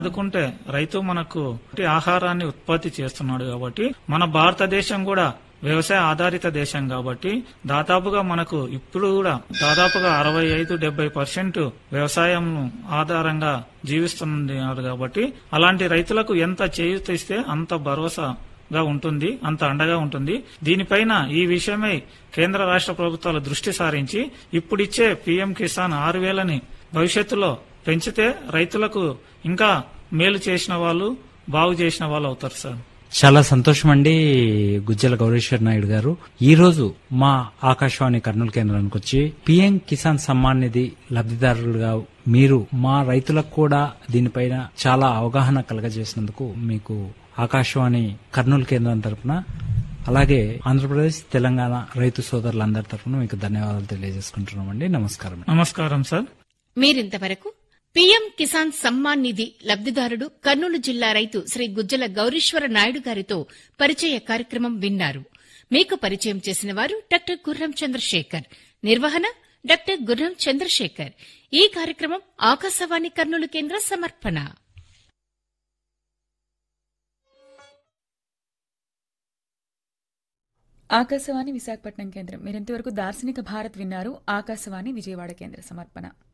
అందుకుంటే రైతు మనకు ఆహారాన్ని ఉత్పత్తి చేస్తున్నాడు కాబట్టి మన భారతదేశం కూడా వ్యవసాయ ఆధారిత దేశం కాబట్టి దాదాపుగా మనకు ఇప్పుడు కూడా దాదాపుగా అరవై ఐదు డెబ్బై పర్సెంట్ వ్యవసాయం ఆధారంగా జీవిస్తున్నారు కాబట్టి అలాంటి రైతులకు ఎంత చేయూత ఇస్తే అంత భరోసాగా ఉంటుంది అంత అండగా ఉంటుంది దీనిపైన ఈ విషయమై కేంద్ర రాష్ట్ర ప్రభుత్వాలు దృష్టి సారించి ఇప్పుడిచ్చే పీఎం కిసాన్ ఆరు వేలని భవిష్యత్తులో పెంచితే రైతులకు ఇంకా మేలు చేసిన వాళ్ళు బాగు చేసిన వాళ్ళు అవుతారు సార్ చాలా సంతోషం అండి గుజ్జల గౌరీశ్వర్ నాయుడు గారు ఈ రోజు మా ఆకాశవాణి కర్నూలు కేంద్రానికి వచ్చి పిఎం కిసాన్ సమ్మాన్ నిధి లబ్ధిదారులుగా మీరు మా రైతులకు కూడా దీనిపైన చాలా అవగాహన కలగజేసినందుకు మీకు ఆకాశవాణి కర్నూలు కేంద్రం తరపున అలాగే ఆంధ్రప్రదేశ్ తెలంగాణ రైతు సోదరులందరి తరపున మీకు ధన్యవాదాలు తెలియజేసుకుంటున్నామండి నమస్కారం నమస్కారం సార్ మీరింతవరకు పీఎం కిసాన్ సమ్మాన్ నిధి లబ్దిదారుడు కర్నూలు జిల్లా రైతు శ్రీ గుజ్జల గౌరీశ్వర నాయుడు గారితో పరిచయ కార్యక్రమం విన్నారు మీకు పరిచయం చేసిన వారు డాక్టర్ గుర్రం చంద్రశేఖర్ నిర్వహణ డాక్టర్ గుర్రం చంద్రశేఖర్ ఈ కార్యక్రమం ఆకాశవాణి కర్నూలు కేంద్ర సమర్పణ ఆకాశవాణి విశాఖపట్నం కేంద్రం మీరింతవరకు దార్శనిక భారత్ విన్నారు ఆకాశవాణి విజయవాడ కేంద్ర సమర్పణ